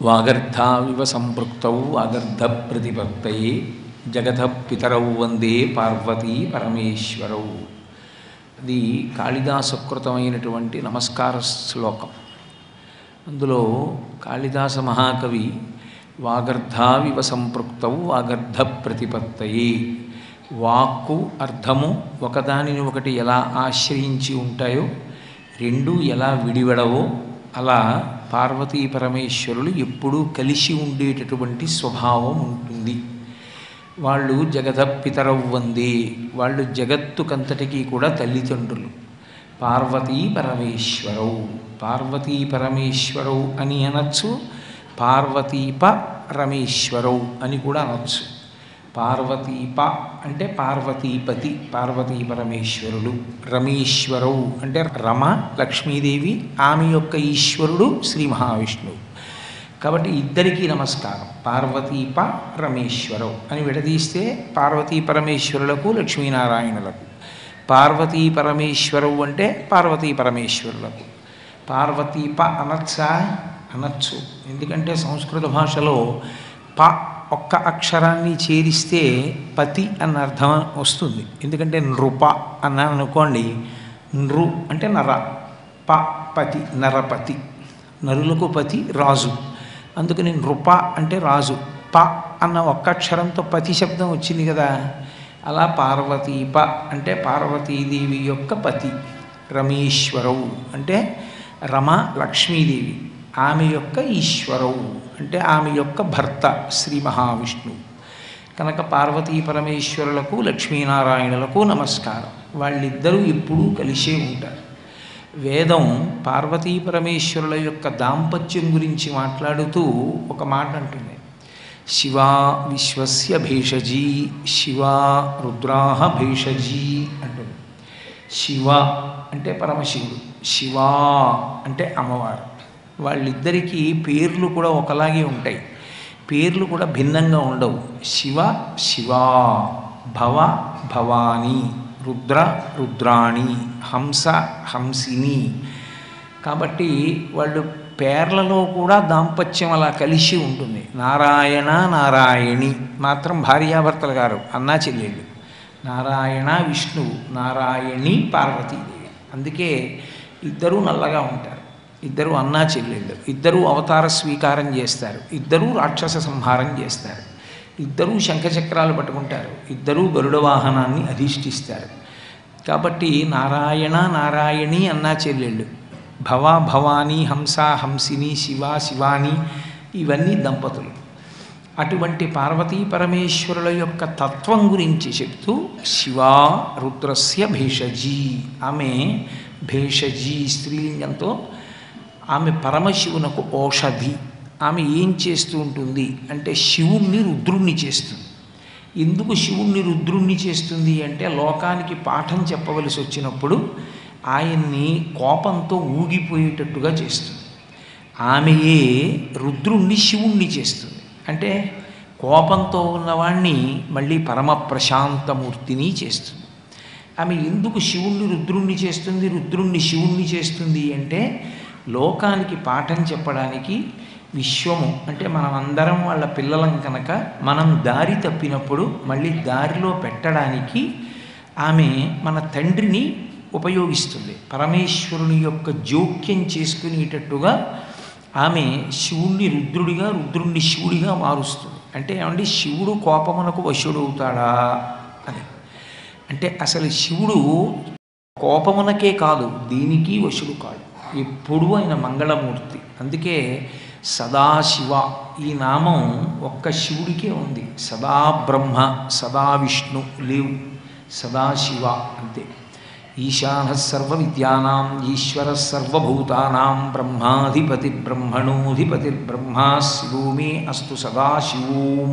వాగర్ధావివ సంపృక్తౌ వాగర్ధ ప్రతిపత్తయే జగత పితరౌ వందే పార్వతీ పరమేశ్వరౌ అది కాళిదాసకృతమైనటువంటి నమస్కార శ్లోకం అందులో కాళిదాస మహాకవి వాగర్ధావివ సంపృక్తౌ వాగర్ధ ప్రతిపత్తయే వాక్కు అర్థము ఒకదానిని ఒకటి ఎలా ఆశ్రయించి ఉంటాయో రెండు ఎలా విడివడవో అలా పార్వతీ పరమేశ్వరులు ఎప్పుడూ కలిసి ఉండేటటువంటి స్వభావం ఉంటుంది వాళ్ళు జగదపితరవ్ వందే వాళ్ళు జగత్తుకంతటికీ కూడా తల్లిదండ్రులు పార్వతీ పరమేశ్వరౌ పార్వతీ పరమేశ్వరౌ అని అనొచ్చు పార్వతీప రమేశ్వరౌ అని కూడా అనొచ్చు పార్వతీప అంటే పార్వతీపతి పార్వతీ పరమేశ్వరులు రమేశ్వరౌ అంటే రమ లక్ష్మీదేవి ఆమె యొక్క ఈశ్వరుడు శ్రీ మహావిష్ణువు కాబట్టి ఇద్దరికీ నమస్కారం పార్వతీప రమేశ్వరవు అని విడదీస్తే పార్వతీ పరమేశ్వరులకు లక్ష్మీనారాయణులకు పార్వతీ పరమేశ్వరవు అంటే పార్వతీ పరమేశ్వరులకు పార్వతీప అనొచ్చా అనొచ్చు ఎందుకంటే సంస్కృత భాషలో ప ఒక్క అక్షరాన్ని చేరిస్తే పతి అన్న అర్థం వస్తుంది ఎందుకంటే నృప అన్నాను అనుకోండి నృ అంటే నర ప పతి నరపతి నరులకు పతి రాజు అందుకని నృప అంటే రాజు ప అన్న ఒక్క అక్షరంతో పతి శబ్దం వచ్చింది కదా అలా పార్వతీప అంటే పార్వతీదేవి యొక్క పతి రమేశ్వరవు అంటే రమ లక్ష్మీదేవి ఆమె యొక్క ఈశ్వరవు అంటే ఆమె యొక్క భర్త శ్రీ మహావిష్ణువు కనుక పార్వతీ పరమేశ్వరులకు లక్ష్మీనారాయణులకు నమస్కారం వాళ్ళిద్దరూ ఎప్పుడూ కలిసే ఉంటారు వేదం పార్వతీ పరమేశ్వరుల యొక్క దాంపత్యం గురించి మాట్లాడుతూ ఒక మాట అంటుంది శివా విశ్వస్య భేషజీ శివా రుద్రాహ భేషజీ అంటుంది శివ అంటే పరమశివుడు శివా అంటే అమ్మవారు వాళ్ళిద్దరికీ పేర్లు కూడా ఒకలాగే ఉంటాయి పేర్లు కూడా భిన్నంగా ఉండవు శివ శివా భవ భవానీ రుద్ర రుద్రాణి హంస హంసిని కాబట్టి వాళ్ళు పేర్లలో కూడా దాంపత్యం అలా కలిసి ఉంటుంది నారాయణ నారాయణి మాత్రం భార్యాభర్తలు గారు అన్నా చెల్లెళ్ళు నారాయణ విష్ణువు నారాయణి పార్వతీదేవి అందుకే ఇద్దరూ నల్లగా ఉంటారు ఇద్దరు అన్నా చెల్లెళ్ళు ఇద్దరూ అవతార స్వీకారం చేస్తారు ఇద్దరూ రాక్షస సంహారం చేస్తారు ఇద్దరూ శంఖచక్రాలు పట్టుకుంటారు ఇద్దరూ గరుడ వాహనాన్ని అధిష్ఠిస్తారు కాబట్టి నారాయణ నారాయణి అన్నా చెల్లెళ్ళు భవ భవానీ హంస హంసిని శివ శివాని ఇవన్నీ దంపతులు అటువంటి పార్వతీ పరమేశ్వరుల యొక్క తత్వం గురించి చెప్తూ శివా రుద్రస్య భేషజీ ఆమె భేషజీ స్త్రీలింగంతో ఆమె పరమశివునకు ఔషధి ఆమె ఏం చేస్తూ ఉంటుంది అంటే శివుణ్ణి రుద్రుణ్ణి చేస్తుంది ఎందుకు శివుణ్ణి రుద్రుణ్ణి చేస్తుంది అంటే లోకానికి పాఠం చెప్పవలసి వచ్చినప్పుడు ఆయన్ని కోపంతో ఊగిపోయేటట్టుగా చేస్తుంది ఆమెయే రుద్రుణ్ణి శివుణ్ణి చేస్తుంది అంటే కోపంతో ఉన్నవాణ్ణి మళ్ళీ పరమ ప్రశాంతమూర్తిని చేస్తుంది ఆమె ఎందుకు శివుణ్ణి రుద్రుణ్ణి చేస్తుంది రుద్రుణ్ణి శివుణ్ణి చేస్తుంది అంటే లోకానికి పాఠం చెప్పడానికి విశ్వము అంటే మనం అందరం వాళ్ళ పిల్లలం కనుక మనం దారి తప్పినప్పుడు మళ్ళీ దారిలో పెట్టడానికి ఆమె మన తండ్రిని ఉపయోగిస్తుంది పరమేశ్వరుని యొక్క జోక్యం చేసుకునేటట్టుగా ఆమె శివుణ్ణి రుద్రుడిగా రుద్రుణ్ణి శివుడిగా మారుస్తుంది అంటే ఏమండి శివుడు కోపమునకు వశుడు అవుతాడా అని అంటే అసలు శివుడు కోపమునకే కాదు దీనికి వశుడు కాడు ఎప్పుడూ ఆయన మంగళమూర్తి అందుకే సదాశివ ఈ నామం ఒక్క శివుడికే ఉంది సదా బ్రహ్మ సదా విష్ణు లేవు సదాశివ అంతే ఈశాన సర్వ విద్యానాం ఈశ్వర సర్వభూతానాం బ్రహ్మాధిపతి బ్రహ్మణోధిపతి బ్రహ్మా శివో మే అస్తు సదాశివోం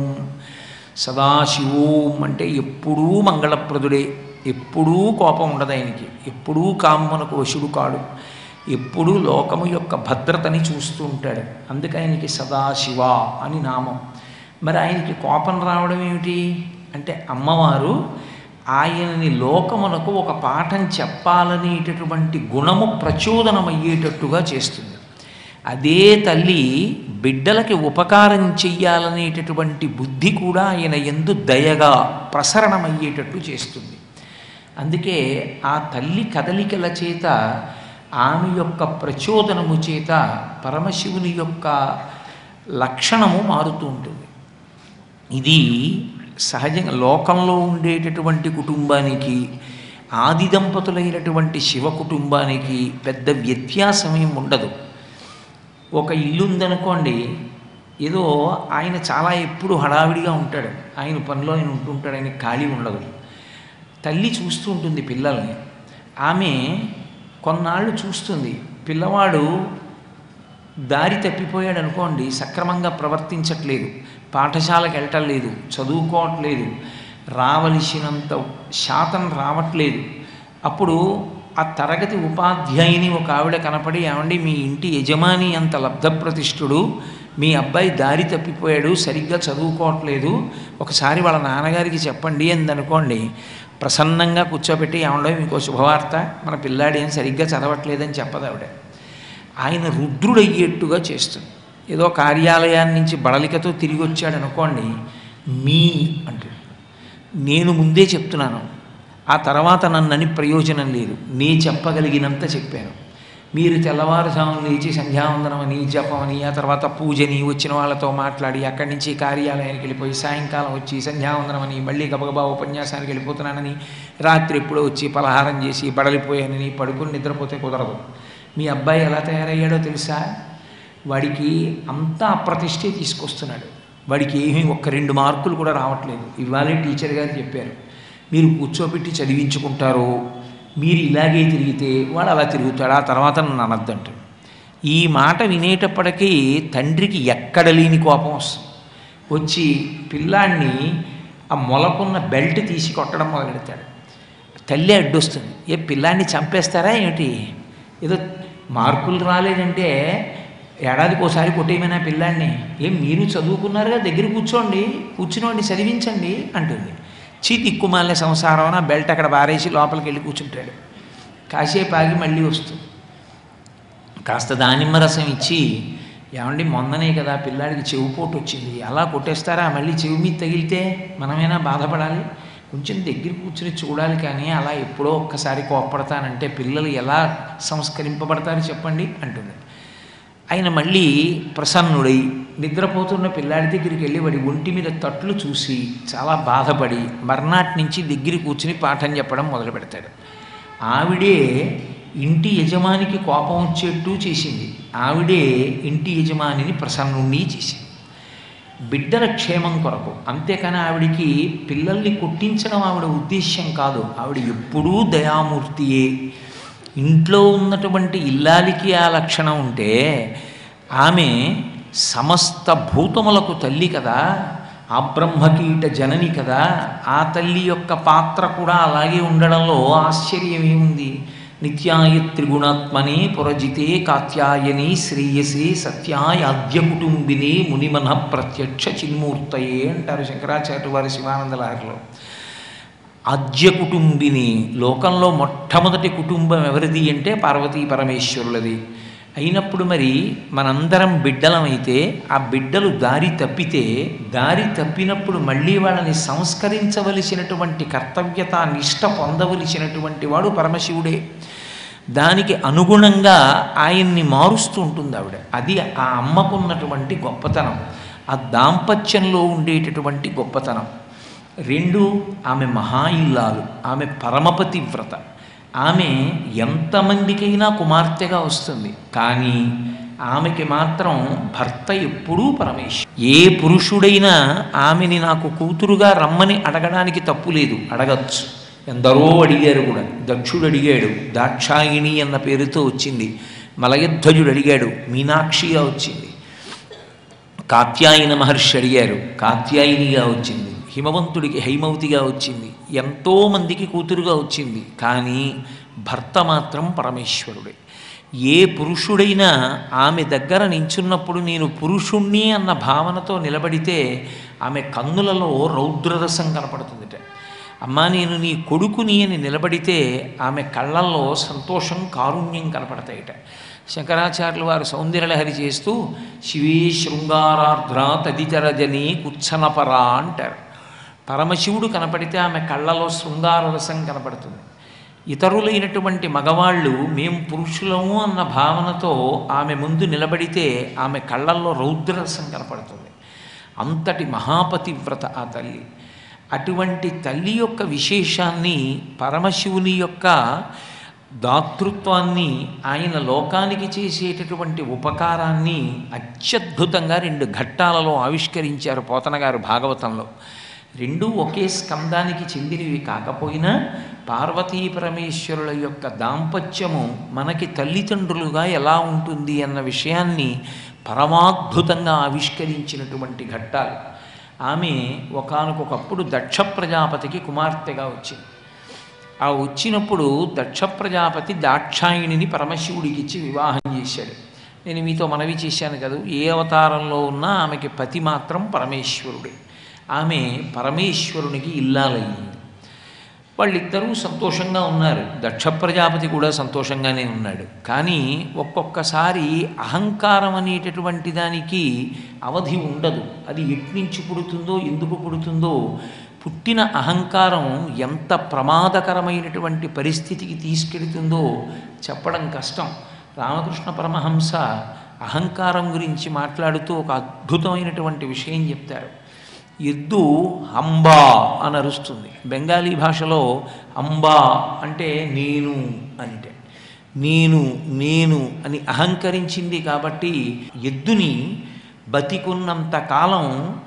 సదాశివోం అంటే ఎప్పుడూ మంగళప్రదుడే ఎప్పుడూ కోపం ఉండదు ఆయనకి ఎప్పుడూ కామనకు వశుడు కాడు ఎప్పుడూ లోకము యొక్క భద్రతని చూస్తూ ఉంటాడు అందుకే ఆయనకి సదాశివ అని నామం మరి ఆయనకి కోపం రావడం ఏమిటి అంటే అమ్మవారు ఆయనని లోకమునకు ఒక పాఠం చెప్పాలనేటటువంటి గుణము ప్రచోదనమయ్యేటట్టుగా చేస్తుంది అదే తల్లి బిడ్డలకి ఉపకారం చెయ్యాలనేటటువంటి బుద్ధి కూడా ఆయన ఎందు దయగా ప్రసరణమయ్యేటట్లు చేస్తుంది అందుకే ఆ తల్లి కదలికల చేత ఆమె యొక్క ప్రచోదనము చేత పరమశివుని యొక్క లక్షణము మారుతూ ఉంటుంది ఇది సహజంగా లోకంలో ఉండేటటువంటి కుటుంబానికి ఆది దంపతులైనటువంటి శివ కుటుంబానికి పెద్ద వ్యత్యాసం ఏమి ఉండదు ఒక ఇల్లు ఉందనుకోండి ఏదో ఆయన చాలా ఎప్పుడు హడావిడిగా ఉంటాడు ఆయన పనిలో ఆయన ఉంటుంటాడు ఆయన ఖాళీ ఉండదు తల్లి చూస్తూ ఉంటుంది పిల్లల్ని ఆమె కొన్నాళ్ళు చూస్తుంది పిల్లవాడు దారి తప్పిపోయాడు అనుకోండి సక్రమంగా ప్రవర్తించట్లేదు పాఠశాలకు వెళ్ళటం లేదు చదువుకోవట్లేదు రావలసినంత శాతం రావట్లేదు అప్పుడు ఆ తరగతి ఉపాధ్యాయుని ఒక ఆవిడ కనపడి ఏమండి మీ ఇంటి యజమాని అంత లబ్ధప్రతిష్ఠుడు మీ అబ్బాయి దారి తప్పిపోయాడు సరిగ్గా చదువుకోవట్లేదు ఒకసారి వాళ్ళ నాన్నగారికి చెప్పండి అందనుకోండి ప్రసన్నంగా కూర్చోబెట్టి ఏమండో మీకు శుభవార్త మన పిల్లాడు ఏం సరిగ్గా చదవట్లేదని చెప్పదు ఆవిడ ఆయన రుద్రుడయ్యేట్టుగా చేస్తుంది ఏదో కార్యాలయాన్ని నుంచి బడలికతో తిరిగి వచ్చాడు అనుకోండి మీ అంటాడు నేను ముందే చెప్తున్నాను ఆ తర్వాత నన్నని ప్రయోజనం లేదు నీ చెప్పగలిగినంత చెప్పాను మీరు తెల్లవారుజామున లేచి సంధ్యావందనం అని జపం అని ఆ తర్వాత పూజని వచ్చిన వాళ్ళతో మాట్లాడి అక్కడి నుంచి కార్యాలయానికి వెళ్ళిపోయి సాయంకాలం వచ్చి సంధ్యావందనం అని మళ్ళీ గబగబా ఉపన్యాసానికి వెళ్ళిపోతున్నానని రాత్రి ఎప్పుడో వచ్చి పలహారం చేసి బడలిపోయానని పడుకుని నిద్రపోతే కుదరదు మీ అబ్బాయి ఎలా తయారయ్యాడో తెలుసా వాడికి అంతా అప్రతిష్టే తీసుకొస్తున్నాడు వాడికి ఏమీ ఒక్క రెండు మార్కులు కూడా రావట్లేదు ఇవాళే టీచర్ గారు చెప్పారు మీరు కూర్చోబెట్టి చదివించుకుంటారు మీరు ఇలాగే తిరిగితే వాడు అలా తిరుగుతాడు ఆ తర్వాత నన్ను అనద్దంటాడు ఈ మాట వినేటప్పటికీ తండ్రికి ఎక్కడ లేని కోపం వస్తుంది వచ్చి పిల్లాడిని ఆ మొలకున్న బెల్ట్ తీసి కొట్టడం మొదలెడతాడు తల్లి అడ్డొస్తుంది ఏ పిల్లాడిని చంపేస్తారా ఏమిటి ఏదో మార్కులు రాలేదంటే ఏడాదికి ఒకసారి కొట్టేయమైనా పిల్లాడిని ఏం మీరు చదువుకున్నారుగా దగ్గర కూర్చోండి కూర్చునోండి చదివించండి అంటుంది చీ తిక్కుమాలిన సంసారం ఆ బెల్ట్ అక్కడ బారేసి లోపలికి వెళ్ళి కూర్చుంటాడు కాసేపు ఆగి మళ్ళీ వస్తుంది కాస్త దానిమ్మ రసం ఇచ్చి ఏమండి మొన్ననే కదా పిల్లాడికి చెవిపోటు వచ్చింది అలా కొట్టేస్తారా మళ్ళీ చెవి మీద తగిలితే మనమైనా బాధపడాలి కొంచెం దగ్గర కూర్చుని చూడాలి కానీ అలా ఎప్పుడో ఒక్కసారి కోప్పడతానంటే పిల్లలు ఎలా సంస్కరింపబడతారు చెప్పండి అంటుంది ఆయన మళ్ళీ ప్రసన్నుడై నిద్రపోతున్న పిల్లాడి దగ్గరికి వెళ్ళి వాడి ఒంటి మీద తట్లు చూసి చాలా బాధపడి మర్నాటి నుంచి దగ్గర కూర్చుని పాఠం చెప్పడం మొదలు పెడతాడు ఆవిడే ఇంటి యజమానికి కోపం వచ్చేట్టు చేసింది ఆవిడే ఇంటి యజమానిని ప్రసన్నుణ్ణి చేసింది బిడ్డల క్షేమం కొరకు అంతేకాని ఆవిడికి పిల్లల్ని కొట్టించడం ఆవిడ ఉద్దేశ్యం కాదు ఆవిడ ఎప్పుడూ దయామూర్తియే ఇంట్లో ఉన్నటువంటి ఇల్లాలికి ఆ లక్షణం ఉంటే ఆమె సమస్త భూతములకు తల్లి కదా ఆ బ్రహ్మకీట జనని కదా ఆ తల్లి యొక్క పాత్ర కూడా అలాగే ఉండడంలో ఆశ్చర్యం ఏముంది నిత్యాయ త్రిగుణాత్మనే పురజితే కాత్యాయని శ్రేయసి సత్యాయ ఆద్య కుటుంబిని మునిమన ప్రత్యక్ష చిన్మూర్తయే అంటారు శంకరాచార్య వారి శివానంద లహరిలో ఆద్య కుటుంబిని లోకంలో మొట్టమొదటి కుటుంబం ఎవరిది అంటే పార్వతీ పరమేశ్వరులది అయినప్పుడు మరి మనందరం బిడ్డలమైతే ఆ బిడ్డలు దారి తప్పితే దారి తప్పినప్పుడు మళ్ళీ వాళ్ళని సంస్కరించవలసినటువంటి కర్తవ్యత నిష్ట పొందవలసినటువంటి వాడు పరమశివుడే దానికి అనుగుణంగా ఆయన్ని మారుస్తూ ఉంటుంది ఆవిడ అది ఆ అమ్మకున్నటువంటి గొప్పతనం ఆ దాంపత్యంలో ఉండేటటువంటి గొప్పతనం రెండు ఆమె మహా ఇల్లాలు ఆమె పరమపతివ్రత ఆమె ఎంతమందికైనా కుమార్తెగా వస్తుంది కానీ ఆమెకి మాత్రం భర్త ఎప్పుడూ పరమేశ్వరు ఏ పురుషుడైనా ఆమెని నాకు కూతురుగా రమ్మని అడగడానికి తప్పు లేదు అడగచ్చు ఎందరో అడిగారు కూడా దక్షుడు అడిగాడు దాక్షాయిణి అన్న పేరుతో వచ్చింది మలయధ్వజుడు అడిగాడు మీనాక్షిగా వచ్చింది కాత్యాయన మహర్షి అడిగారు కాత్యాయినిగా వచ్చింది హిమవంతుడికి హైమవతిగా వచ్చింది ఎంతోమందికి కూతురుగా వచ్చింది కానీ భర్త మాత్రం పరమేశ్వరుడే ఏ పురుషుడైనా ఆమె దగ్గర నించున్నప్పుడు నేను పురుషుణ్ణి అన్న భావనతో నిలబడితే ఆమె కన్నులలో రౌద్రరసం కనపడుతుందిట అమ్మా నేను నీ కొడుకుని అని నిలబడితే ఆమె కళ్ళల్లో సంతోషం కారుణ్యం కనపడతాయిట శంకరాచార్యులు వారు సౌందర్యలహరి చేస్తూ శివీ శృంగారార్ధ్ర తదితరజని కుచ్చనపరా అంటారు పరమశివుడు కనపడితే ఆమె కళ్ళలో శృంగార రసం కనపడుతుంది ఇతరులైనటువంటి మగవాళ్ళు మేం పురుషులము అన్న భావనతో ఆమె ముందు నిలబడితే ఆమె కళ్ళల్లో రౌద్రరసం కనపడుతుంది అంతటి మహాపతివ్రత ఆ తల్లి అటువంటి తల్లి యొక్క విశేషాన్ని పరమశివుని యొక్క దాతృత్వాన్ని ఆయన లోకానికి చేసేటటువంటి ఉపకారాన్ని అత్యద్భుతంగా రెండు ఘట్టాలలో ఆవిష్కరించారు పోతన గారు భాగవతంలో రెండూ ఒకే స్కందానికి చెందినవి కాకపోయినా పార్వతీ పరమేశ్వరుల యొక్క దాంపత్యము మనకి తల్లిదండ్రులుగా ఎలా ఉంటుంది అన్న విషయాన్ని పరమాద్భుతంగా ఆవిష్కరించినటువంటి ఘట్టాలు ఆమె ఒకానొకప్పుడు దక్ష ప్రజాపతికి కుమార్తెగా వచ్చింది ఆ వచ్చినప్పుడు దక్ష ప్రజాపతి దాక్షాయిణిని పరమశివుడికి ఇచ్చి వివాహం చేశాడు నేను మీతో మనవి చేశాను కదా ఏ అవతారంలో ఉన్నా ఆమెకి పతి మాత్రం పరమేశ్వరుడే ఆమె పరమేశ్వరునికి ఇల్లాలయ్యింది వాళ్ళిద్దరూ సంతోషంగా ఉన్నారు దక్ష ప్రజాపతి కూడా సంతోషంగానే ఉన్నాడు కానీ ఒక్కొక్కసారి అహంకారం అనేటటువంటి దానికి అవధి ఉండదు అది ఎట్నుంచి పుడుతుందో ఎందుకు పుడుతుందో పుట్టిన అహంకారం ఎంత ప్రమాదకరమైనటువంటి పరిస్థితికి తీసుకెడుతుందో చెప్పడం కష్టం రామకృష్ణ పరమహంస అహంకారం గురించి మాట్లాడుతూ ఒక అద్భుతమైనటువంటి విషయం చెప్తారు ఎద్దు అంబా అని అరుస్తుంది బెంగాలీ భాషలో అంబా అంటే నేను అంటే నేను నేను అని అహంకరించింది కాబట్టి ఎద్దుని బతికున్నంత కాలం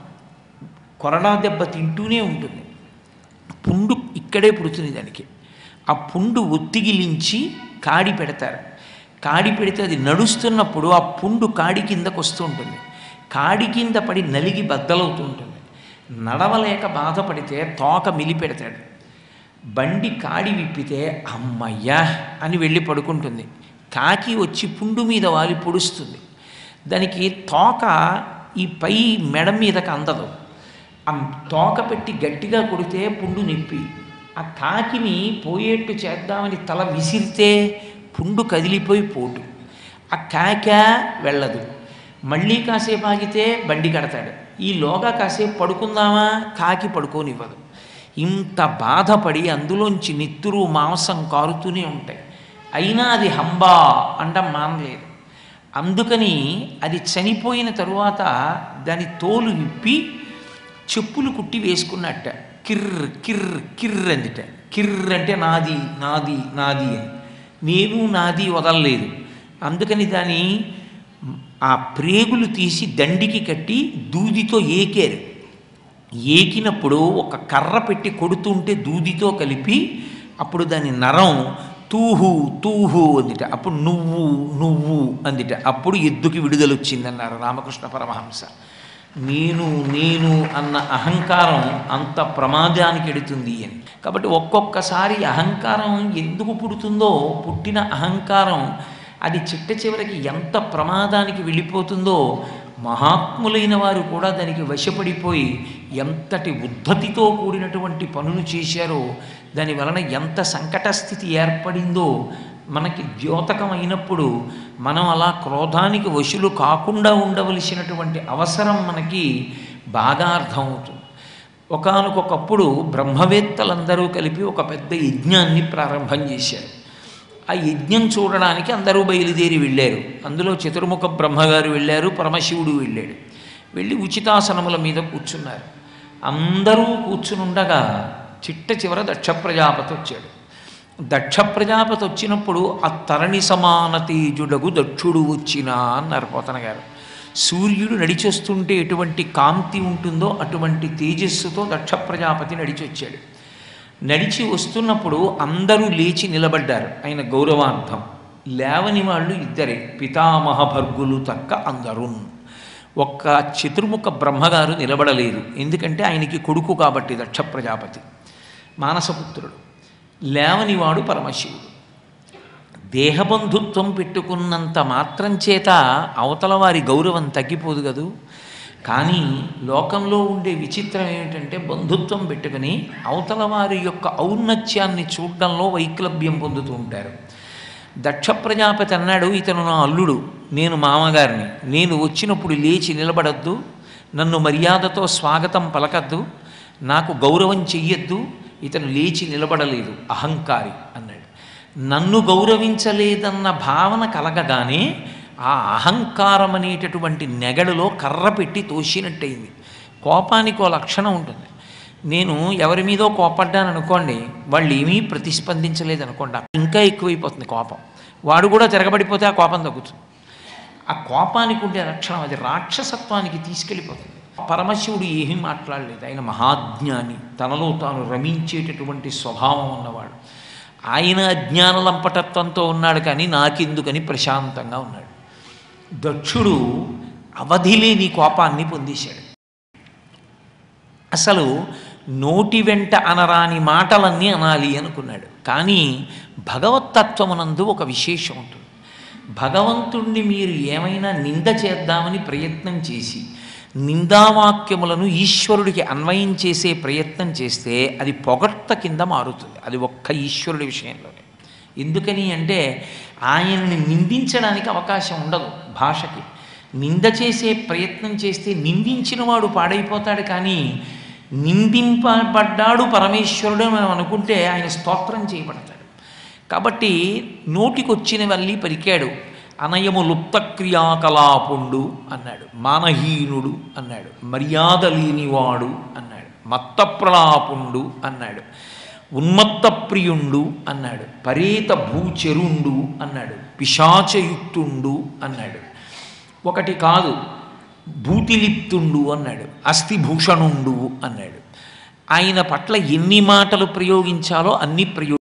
కొరడా దెబ్బ తింటూనే ఉంటుంది పుండు ఇక్కడే పుడుతుంది దానికి ఆ పుండు ఒత్తిగిలించి కాడి పెడతారు కాడి పెడితే అది నడుస్తున్నప్పుడు ఆ పుండు కాడి కిందకు వస్తూ ఉంటుంది కాడి కింద పడి నలిగి బద్దలవుతూ ఉంటుంది నడవలేక బాధపడితే తోక మిలిపెడతాడు బండి కాడి విప్పితే అమ్మయ్యా అని వెళ్ళి పడుకుంటుంది కాకి వచ్చి పుండు మీద వాలి పొడుస్తుంది దానికి తోక ఈ పై మెడ మీదకి అందదు ఆ తోక పెట్టి గట్టిగా కొడితే పుండు నొప్పి ఆ కాకిని పోయేట్టు చేద్దామని తల విసిరితే పుండు కదిలిపోయి పోటు ఆ కాక వెళ్ళదు మళ్ళీ కాసేపు ఆగితే బండి కడతాడు ఈలోగా కాసేపు పడుకుందామా కాకి పడుకోనివ్వదు ఇంత బాధపడి అందులోంచి నిత్తురు మాంసం కారుతూనే ఉంటాయి అయినా అది హంబా అండం మానలేదు అందుకని అది చనిపోయిన తరువాత దాని తోలు విప్పి చెప్పులు కుట్టి వేసుకున్నట్ట కిర్ర్ కిర్ర్ కిర్ర్ అందిట కిర్ర్ అంటే నాది నాది నాది అని నేను నాది వదలలేదు అందుకని దాని ఆ ప్రేగులు తీసి దండికి కట్టి దూదితో ఏకారు ఏకినప్పుడు ఒక కర్ర పెట్టి కొడుతుంటే దూదితో కలిపి అప్పుడు దాని నరం తూహు తూహు అందిట అప్పుడు నువ్వు నువ్వు అందిట అప్పుడు ఎద్దుకి విడుదల వచ్చిందన్నారు రామకృష్ణ పరమహంస నేను నేను అన్న అహంకారం అంత ప్రమాదానికి ఎడుతుంది అని కాబట్టి ఒక్కొక్కసారి అహంకారం ఎందుకు పుడుతుందో పుట్టిన అహంకారం అది చిట్ట చివరికి ఎంత ప్రమాదానికి వెళ్ళిపోతుందో మహాత్ములైన వారు కూడా దానికి వశపడిపోయి ఎంతటి ఉద్ధతితో కూడినటువంటి పనులు చేశారో దాని వలన ఎంత సంకట స్థితి ఏర్పడిందో మనకి ద్యోతకం అయినప్పుడు మనం అలా క్రోధానికి వశులు కాకుండా ఉండవలసినటువంటి అవసరం మనకి బాగా అర్థమవుతుంది ఒకానొకప్పుడు బ్రహ్మవేత్తలందరూ కలిపి ఒక పెద్ద యజ్ఞాన్ని ప్రారంభం చేశారు ఆ యజ్ఞం చూడడానికి అందరూ బయలుదేరి వెళ్ళారు అందులో చతుర్ముఖ బ్రహ్మగారు వెళ్ళారు పరమశివుడు వెళ్ళాడు వెళ్ళి ఉచితాసనముల మీద కూర్చున్నారు అందరూ కూర్చునుండగా చిట్ట చివర దక్ష ప్రజాపతి వచ్చాడు దక్ష ప్రజాపతి వచ్చినప్పుడు ఆ తరణి సమాన తేజుడగు దక్షుడు వచ్చినా అన్నారు పోతన గారు సూర్యుడు నడిచొస్తుంటే ఎటువంటి కాంతి ఉంటుందో అటువంటి తేజస్సుతో దక్ష ప్రజాపతి నడిచొచ్చాడు నడిచి వస్తున్నప్పుడు అందరూ లేచి నిలబడ్డారు ఆయన గౌరవార్థం లేవని వాళ్ళు ఇద్దరే పితామహ భర్గులు తక్క అందరూ ఒక్క చతుర్ముఖ బ్రహ్మగారు నిలబడలేదు ఎందుకంటే ఆయనకి కొడుకు కాబట్టి దక్ష ప్రజాపతి మానసపుత్రుడు లేవనివాడు పరమశివుడు దేహబంధుత్వం పెట్టుకున్నంత మాత్రం చేత అవతల వారి గౌరవం తగ్గిపోదు కదూ కానీ లోకంలో ఉండే విచిత్రం ఏమిటంటే బంధుత్వం పెట్టుకుని అవతల వారి యొక్క ఔన్నత్యాన్ని చూడడంలో వైక్లభ్యం పొందుతూ ఉంటారు దక్ష ప్రజాపతి అన్నాడు ఇతను నా అల్లుడు నేను మామగారిని నేను వచ్చినప్పుడు లేచి నిలబడద్దు నన్ను మర్యాదతో స్వాగతం పలకద్దు నాకు గౌరవం చెయ్యొద్దు ఇతను లేచి నిలబడలేదు అహంకారి అన్నాడు నన్ను గౌరవించలేదన్న భావన కలగగానే ఆ అహంకారం అనేటటువంటి నెగడులో కర్ర పెట్టి తోసినట్టయింది కోపానికి ఓ లక్షణం ఉంటుంది నేను ఎవరి మీదో కోపడ్డాను అనుకోండి వాళ్ళు ఏమీ ప్రతిస్పందించలేదు అనుకోండి ఇంకా ఎక్కువైపోతుంది కోపం వాడు కూడా తిరగబడిపోతే ఆ కోపం తగ్గుతుంది ఆ కోపానికి ఉండే లక్షణం అది రాక్షసత్వానికి తీసుకెళ్ళిపోతుంది పరమశివుడు ఏమీ మాట్లాడలేదు ఆయన మహాజ్ఞాని తనలో తాను రమించేటటువంటి స్వభావం ఉన్నవాడు ఆయన అజ్ఞాన లంపటత్వంతో ఉన్నాడు కానీ నాకెందుకని ప్రశాంతంగా ఉన్నాడు దక్షుడు అవధి లేని కోపాన్ని పొందేశాడు అసలు నోటి వెంట అనరాని మాటలన్నీ అనాలి అనుకున్నాడు కానీ భగవత్తత్వమునందు ఒక విశేషం ఉంటుంది భగవంతుణ్ణి మీరు ఏమైనా నింద చేద్దామని ప్రయత్నం చేసి నిందావాక్యములను ఈశ్వరుడికి అన్వయం చేసే ప్రయత్నం చేస్తే అది పొగడ్త కింద మారుతుంది అది ఒక్క ఈశ్వరుడి విషయంలోనే ఎందుకని అంటే ఆయనని నిందించడానికి అవకాశం ఉండదు భాషకి నింద చేసే ప్రయత్నం చేస్తే నిందించిన వాడు పాడైపోతాడు కానీ నిందింపబడ్డాడు పరమేశ్వరుడు అని మనం అనుకుంటే ఆయన స్తోత్రం చేయబడతాడు కాబట్టి నోటికొచ్చినవల్లి పలికాడు అనయము లుప్త క్రియాకలాపుండు అన్నాడు మానహీనుడు అన్నాడు మర్యాద లేనివాడు అన్నాడు మత్తప్రలాపుండు అన్నాడు ఉన్మత్త ప్రియుండు అన్నాడు పరేత భూచరుండు అన్నాడు పిశాచయుక్తుండు అన్నాడు ఒకటి కాదు భూతిలిప్తుండు అన్నాడు అస్థిభూషణుండు అన్నాడు ఆయన పట్ల ఎన్ని మాటలు ప్రయోగించాలో అన్ని ప్రయో